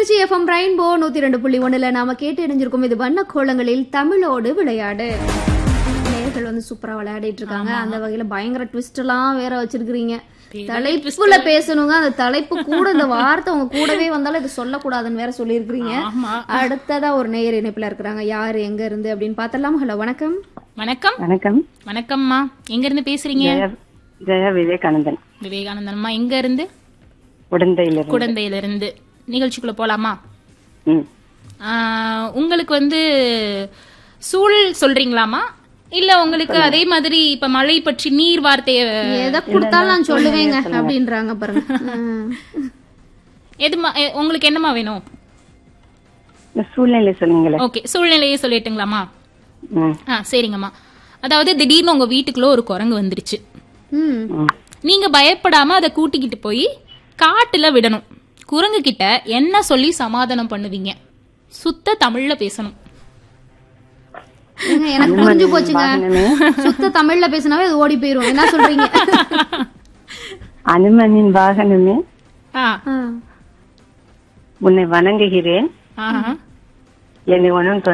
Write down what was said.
Trichy FM rainbow நூத்தி ரெண்டு புள்ளி ஒண்ணுல நாம கேட்டு இணைஞ்சிருக்கோம் இது வண்ண கோலங்களில் தமிழோடு விளையாடு நேயர்கள் வந்து சூப்பரா விளையாடிட்டு இருக்காங்க அந்த வகையில பயங்கர ட்விஸ்ட் எல்லாம் வேற வச்சிருக்கீங்க தலைப்புல பேசணுங்க அந்த தலைப்பு கூட இந்த வார்த்தை உங்க கூடவே வந்தாலும் இது சொல்லக்கூடாதுன்னு வேற சொல்லியிருக்கிறீங்க ஆமா அடுத்ததா ஒரு நேயர் இணைப்புல இருக்கிறாங்க யாரு எங்க இருந்து அப்படின்னு பார்த்தலாம் ஹலோ வணக்கம் வணக்கம் வணக்கம் வணக்கம்மா எங்க இருந்து பேசுறீங்க ஜெயா ஜெயா விவேகானந்தன் விவேகானந்தன்மா எங்க இருந்து உடந்தையிலிருந்து குடந்தையில இருந்து நிகழ்ச்சிக்குள்ள போலாமா ம் ஆஹ், உங்களுக்கு வந்து சூழல் சொல்றீங்களாமா இல்ல உங்களுக்கு அதே மாதிரி இப்ப மழை பற்றி நீர் வார்த்தைய எதை கொடுத்தாலும் நான் சொல்லுவேங்க அப்படின்றாங்க பாருங்க ம். எதுமா எ- உங்களுக்கு என்னமா வேணும் இந்த சூழ்நிலை சொல்லுங்களேன் ஓகே சூழ்நிலையே சொல்லிட்டுங்களாமா ம் ஆ சரிங்கம்மா அதாவது திடீர்னு உங்க வீட்டுக்குள்ள ஒரு குரங்கு வந்துருச்சு ம் ம் நீங்க பயப்படாம அதை கூட்டிக்கிட்டு போய் காட்டுல விடணும் குரங்கு கிட்ட என்ன சொல்லி சமாதானம் பண்ணுவீங்க சுத்த தமிழ்ல பேசணும் ஏங்க, எனக்கு புரிஞ்சு போச்சுங்க வாகனமே சுத்த தமிழ்ல பேசினாவே அது ஓடி போயிரும் என்ன சொல்றீங்க அனுமனின் வாகனமே ஆ ஆ. உன்னை வணங்குகிறேன் ஆஹா என்னை உணவு